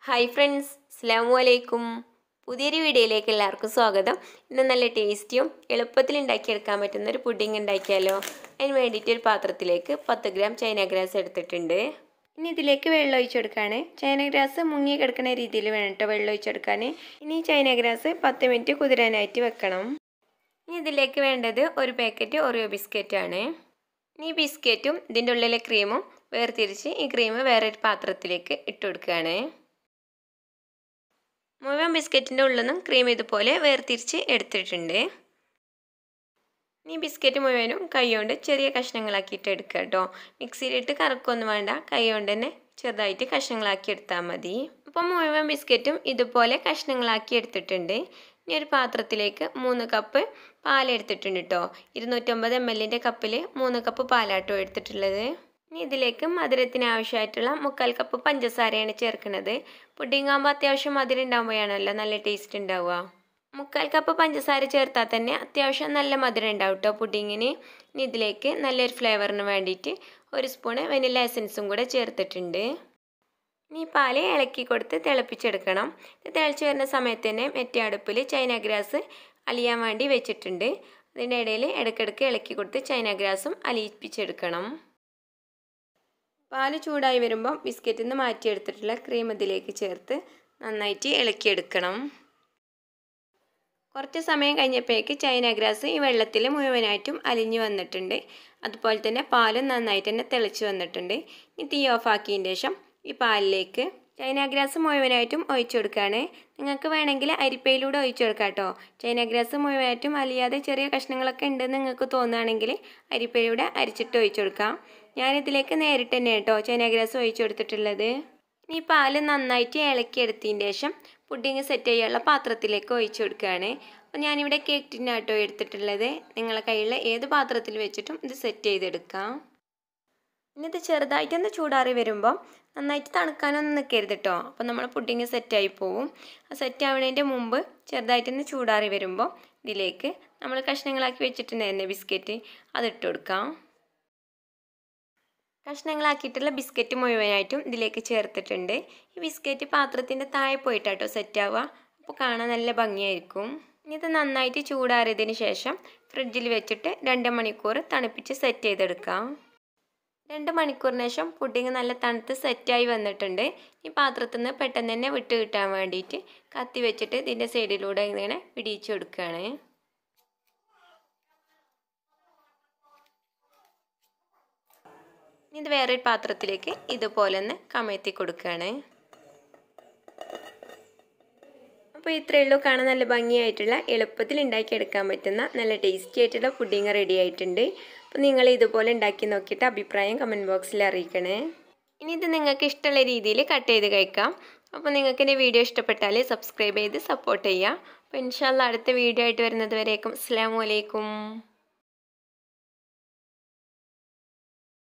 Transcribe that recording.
hi friends അസ്സാം വലൈക്കും പുതിയൊരു വീഡിയോയിലേക്ക് എല്ലാവർക്കും സ്വാഗതം ഇന്ന് നല്ല ടേസ്റ്റിയും എളുപ്പത്തിൽ ഉണ്ടാക്കിയെടുക്കാൻ പറ്റുന്ന ഒരു പുഡിംഗ് ഉണ്ടാക്കിയാലോ അതിന് വേണ്ടിയിട്ട് ഒരു പാത്രത്തിലേക്ക് പത്ത് ഗ്രാം ചൈന ഗ്രാസ് എടുത്തിട്ടുണ്ട് ഇനി ഇതിലേക്ക് വെള്ളം ഒഴിച്ചെടുക്കുകയാണ് ചൈന ഗ്രാസ് മുങ്ങി കിടക്കുന്ന രീതിയിൽ വേണം കേട്ടോ വെള്ളം ഒഴിച്ചെടുക്കാൻ ഇനി ചൈന ഗ്രാസ് പത്ത് മിനിറ്റ് കുതിരാനായിട്ട് വെക്കണം ഇനി ഇതിലേക്ക് വേണ്ടത് ഒരു പാക്കറ്റ് ഓറിയോ ബിസ്ക്കറ്റാണ് ഇനി ബിസ്ക്കറ്റും ഇതിൻ്റെ ഉള്ളിലെ ക്രീമും വേർതിരിച്ച് ഈ ക്രീം വേറെ ഒരു പാത്രത്തിലേക്ക് ഇട്ട് കൊടുക്കുകയാണ് മുഴുവൻ ബിസ്ക്കറ്റിൻ്റെ ഉള്ളിൽ നിന്നും ക്രീം ഇതുപോലെ വേർതിരിച്ച് എടുത്തിട്ടുണ്ട് ഈ ബിസ്ക്കറ്റ് മുഴുവനും കൈകൊണ്ട് ചെറിയ കഷ്ണങ്ങളാക്കിയിട്ട് എടുക്കുക കേട്ടോ മിക്സിയിലിട്ട് കറക്കൊന്നും വേണ്ട കൈ കൊണ്ട് തന്നെ ചെറുതായിട്ട് കഷ്ണങ്ങളാക്കി എടുത്താൽ മതി അപ്പം മുഴുവൻ ബിസ്ക്കറ്റും ഇതുപോലെ കഷ്ണങ്ങളാക്കി എടുത്തിട്ടുണ്ട് ഇനി ഒരു പാത്രത്തിലേക്ക് മൂന്ന് കപ്പ് പാലെടുത്തിട്ടുണ്ട് കേട്ടോ ഇരുന്നൂറ്റമ്പത് എം എല്ലിൻ്റെ കപ്പിൽ മൂന്ന് കപ്പ് പാലാട്ടോ എടുത്തിട്ടുള്ളത് ഇനി ഇതിലേക്ക് മധുരത്തിന് ആവശ്യമായിട്ടുള്ള മുക്കാൽ കപ്പ് പഞ്ചസാരയാണ് ചേർക്കുന്നത് പുഡിംഗ് ആകുമ്പോൾ അത്യാവശ്യം മധുരം ഉണ്ടാകുമ്പോഴാണല്ലോ നല്ല ടേസ്റ്റ് ഉണ്ടാവുക മുക്കാൽ കപ്പ് പഞ്ചസാര ചേർത്താൽ തന്നെ അത്യാവശ്യം നല്ല മധുരം ഉണ്ടാവും കേട്ടോ പുഡിങ്ങിന് ഇനി ഇതിലേക്ക് നല്ലൊരു ഫ്ലേവറിന് വേണ്ടിയിട്ട് ഒരു സ്പൂണ് വെനില എസൻസും കൂടെ ചേർത്തിട്ടുണ്ട് ഇനി പാല് ഇളക്കി കൊടുത്ത് തിളപ്പിച്ചെടുക്കണം ഇത് തിളച്ച് വരുന്ന സമയത്ത് തന്നെ മറ്റേ അടുപ്പിൽ ചൈന ഗ്രാസ് അലിയാൻ വേണ്ടി വെച്ചിട്ടുണ്ട് അതിൻ്റെ ഇടയിൽ ഇടയ്ക്കിടയ്ക്ക് ഇളക്കി കൊടുത്ത് ചൈന ഗ്രാസും അലിയിപ്പിച്ചെടുക്കണം പാല് ചൂടായി വരുമ്പോൾ ബിസ്ക്കറ്റിൽ നിന്ന് മാറ്റിയെടുത്തിട്ടുള്ള ക്രീം ഇതിലേക്ക് ചേർത്ത് നന്നായിട്ട് ഇളക്കിയെടുക്കണം കുറച്ച് സമയം കഴിഞ്ഞപ്പോഴേക്ക് ചൈന ഗ്രാസ് ഈ വെള്ളത്തിൽ മുഴുവനായിട്ടും അലിഞ്ഞു വന്നിട്ടുണ്ട് അതുപോലെ തന്നെ പാലും നന്നായിട്ട് തന്നെ തിളച്ച് വന്നിട്ടുണ്ട് ഇനി തീ ഓഫാക്കിയതിന് ശേഷം ഈ പാലിലേക്ക് ചൈന ഗ്രാസ് മുഴുവനായിട്ടും ഒഴിച്ചു കൊടുക്കുകയാണ് നിങ്ങൾക്ക് വേണമെങ്കിൽ അരിപ്പയിലൂടെ ഒഴിച്ചു കൊടുക്കാം കേട്ടോ ചൈന ഗ്രാസ് മുഴുവനായിട്ടും അലിയാതെ ചെറിയ കഷ്ണങ്ങളൊക്കെ ഉണ്ടെന്ന് നിങ്ങൾക്ക് തോന്നുകയാണെങ്കിൽ അരിപ്പയിലൂടെ അരിച്ചിട്ട് ഒഴിച്ചു കൊടുക്കാം ഞാനിതിലേക്ക് നേരിട്ട് തന്നെ കേട്ടോ ചൈന ഗ്രാസ് ഒഴിച്ചു കൊടുത്തിട്ടുള്ളത് ഇനി പാല് നന്നായിട്ട് ഇളക്കിയെടുത്തതിന് ശേഷം പുഡിങ് സെറ്റ് ചെയ്യാനുള്ള പാത്രത്തിലേക്ക് ഒഴിച്ചു കൊടുക്കുകയാണ് അപ്പോൾ ഞാനിവിടെ കേക്ക് ടിന്നാട്ടോ എടുത്തിട്ടുള്ളത് നിങ്ങളെ കയ്യിലുള്ള ഏത് പാത്രത്തിൽ വെച്ചിട്ടും ഇത് സെറ്റ് ചെയ്തെടുക്കാം ഇനി ഇത് ചെറുതായിട്ടൊന്ന് ചൂടാറി വരുമ്പോൾ നന്നായിട്ട് തണുക്കാനൊന്നും നിൽക്കരുത് കേട്ടോ അപ്പോൾ നമ്മൾ പുഡിങ് സെറ്റായി പോവും ആ സെറ്റ് ആവുന്നതിൻ്റെ മുമ്പ് ചെറുതായിട്ടൊന്ന് ചൂടാറി വരുമ്പോൾ ഇതിലേക്ക് നമ്മൾ കഷ്ണങ്ങളാക്കി വെച്ചിട്ടുണ്ടായിരുന്ന ബിസ്ക്കറ്റ് അതിട്ട് കൊടുക്കാം കഷ്ണങ്ങളാക്കിയിട്ടുള്ള ബിസ്ക്കറ്റ് മുഴുവനായിട്ടും ഇതിലേക്ക് ചേർത്തിട്ടുണ്ട് ഈ ബിസ്ക്കറ്റ് പാത്രത്തിൻ്റെ താഴെ പോയിട്ടാട്ടോ സെറ്റ് ആവുക അപ്പോൾ കാണാൻ നല്ല ഭംഗിയായിരിക്കും ഇനി ഇത് നന്നായിട്ട് ചൂടാറിയതിന് ശേഷം ഫ്രിഡ്ജിൽ വെച്ചിട്ട് രണ്ട് മണിക്കൂർ തണുപ്പിച്ച് സെറ്റ് ചെയ്തെടുക്കാം രണ്ട് മണിക്കൂറിന് ശേഷം പുഡിങ് നല്ല തണുത്ത് സെറ്റായി വന്നിട്ടുണ്ട് ഈ പാത്രത്തിൽ നിന്ന് പെട്ടെന്ന് തന്നെ വിട്ട് കിട്ടാൻ വേണ്ടിയിട്ട് കത്തി വെച്ചിട്ട് ഇതിൻ്റെ സൈഡിലൂടെ ഇങ്ങനെ പിടിച്ചു കൊടുക്കുകയാണ് ഇത് വേറൊരു പാത്രത്തിലേക്ക് ഇതുപോലെ ഒന്ന് കമഴ്ത്തി കൊടുക്കുകയാണ് അപ്പോൾ ഇത്രയേ ഉള്ളൂ കാണാൻ നല്ല ഭംഗിയായിട്ടുള്ള എളുപ്പത്തിൽ ഉണ്ടാക്കിയെടുക്കാൻ പറ്റുന്ന നല്ല ടേസ്റ്റി ആയിട്ടുള്ള പുഡിങ് റെഡി ആയിട്ടുണ്ട് അപ്പോൾ നിങ്ങൾ ഇതുപോലെ ഉണ്ടാക്കി നോക്കിയിട്ട് അഭിപ്രായം കമൻറ്റ് ബോക്സിൽ അറിയിക്കണേ ഇനി ഇത് നിങ്ങൾക്ക് ഇഷ്ടമുള്ള രീതിയിൽ കട്ട് ചെയ്ത് കഴിക്കാം അപ്പോൾ നിങ്ങൾക്ക് എൻ്റെ വീഡിയോ ഇഷ്ടപ്പെട്ടാൽ സബ്സ്ക്രൈബ് ചെയ്ത് സപ്പോർട്ട് ചെയ്യുക അപ്പോൾ ഇൻഷാല്ല അടുത്ത വീഡിയോ ആയിട്ട് വരുന്നത് വരേക്കും അസ്സാം വലൈക്കും